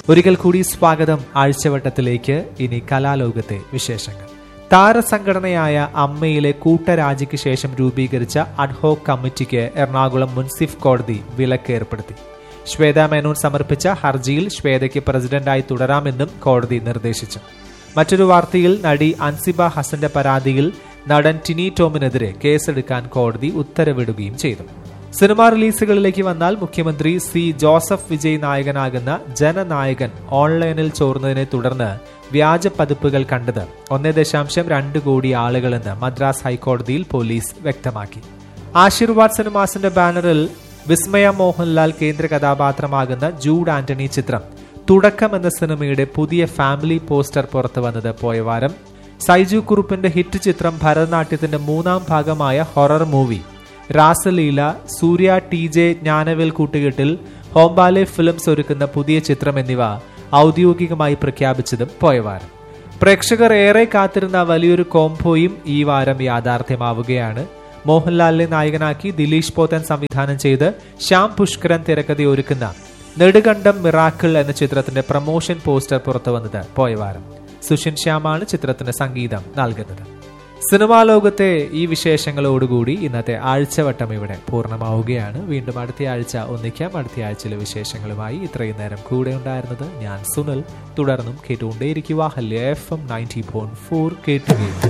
ഒരിക്കൽ കൂടി സ്വാഗതം ആഴ്ചവട്ടത്തിലേക്ക് ഇനി കലാലോകത്തെ വിശേഷങ്ങൾ താരസംഘടനയായ അമ്മയിലെ കൂട്ടരാജിക്ക് ശേഷം രൂപീകരിച്ച അഡ്ഹോക് കമ്മിറ്റിക്ക് എറണാകുളം മുൻസിഫ് കോടതി വിലക്ക് ഏർപ്പെടുത്തി ശ്വേത മേനോൻ സമർപ്പിച്ച ഹർജിയിൽ ശ്വേതയ്ക്ക് പ്രസിഡന്റായി തുടരാമെന്നും കോടതി നിർദ്ദേശിച്ചു മറ്റൊരു വാർത്തയിൽ നടി അൻസിബ ഹസന്റെ പരാതിയിൽ നടൻ ടിനി ടോമിനെതിരെ കേസെടുക്കാൻ കോടതി ഉത്തരവിടുകയും ചെയ്തു സിനിമാ റിലീസുകളിലേക്ക് വന്നാൽ മുഖ്യമന്ത്രി സി ജോസഫ് വിജയ് നായകനാകുന്ന ജനനായകൻ ഓൺലൈനിൽ ചോർന്നതിനെ തുടർന്ന് വ്യാജ പതിപ്പുകൾ കണ്ടത് ഒന്നേ ദശാംശം രണ്ട് കോടി ആളുകളെന്ന് മദ്രാസ് ഹൈക്കോടതിയിൽ പോലീസ് വ്യക്തമാക്കി ആശീർവാദ് സിനിമാസിന്റെ ബാനറിൽ വിസ്മയ മോഹൻലാൽ കേന്ദ്ര കഥാപാത്രമാകുന്ന ജൂഡ് ആന്റണി ചിത്രം തുടക്കം എന്ന സിനിമയുടെ പുതിയ ഫാമിലി പോസ്റ്റർ പുറത്തു വന്നത് പോയ വാരം സൈജു കുറുപ്പിന്റെ ഹിറ്റ് ചിത്രം ഭരതനാട്യത്തിന്റെ മൂന്നാം ഭാഗമായ horror movie Rasaleela Surya T J Gnanavel കൂട്ടുകെട്ടിൽ ഹോംബാലെ ഫിലിംസ് ഒരുക്കുന്ന പുതിയ ചിത്രം എന്നിവ ഔദ്യോഗികമായി പ്രഖ്യാപിച്ചതും പോയ വാരം പ്രേക്ഷകർ ഏറെ കാത്തിരുന്ന വലിയൊരു കോംബോയും ഈ വാരം യാഥാർത്ഥ്യമാവുകയാണ് മോഹൻലാലിനെ നായകനാക്കി ദിലീഷ് പോത്തൻ സംവിധാനം ചെയ്ത് ശ്യാം പുഷ്കരൻ തിരക്കഥ ഒരുക്കുന്ന നെടുകണ്ടം മിറാക്കിൾ എന്ന ചിത്രത്തിന്റെ പ്രമോഷൻ പോസ്റ്റർ പുറത്തു വന്നത് പോയ വാരം സുഷിൻ ശ്യാമാണ് ചിത്രത്തിന് സംഗീതം നൽകുന്നത് സിനിമാ ലോകത്തെ ഈ വിശേഷങ്ങളോടുകൂടി ഇന്നത്തെ ആഴ്ചവട്ടം ഇവിടെ പൂർണ്ണമാവുകയാണ് വീണ്ടും അടുത്ത ആഴ്ച ഒന്നിക്കാം അടുത്ത ആഴ്ചയിലെ വിശേഷങ്ങളുമായി ഇത്രയും നേരം കൂടെ ഉണ്ടായിരുന്നത് ഞാൻ സുനിൽ തുടർന്നും കേട്ടുകൊണ്ടേയിരിക്കുക ഹല്യ F M ninety point four കേട്ടുകയും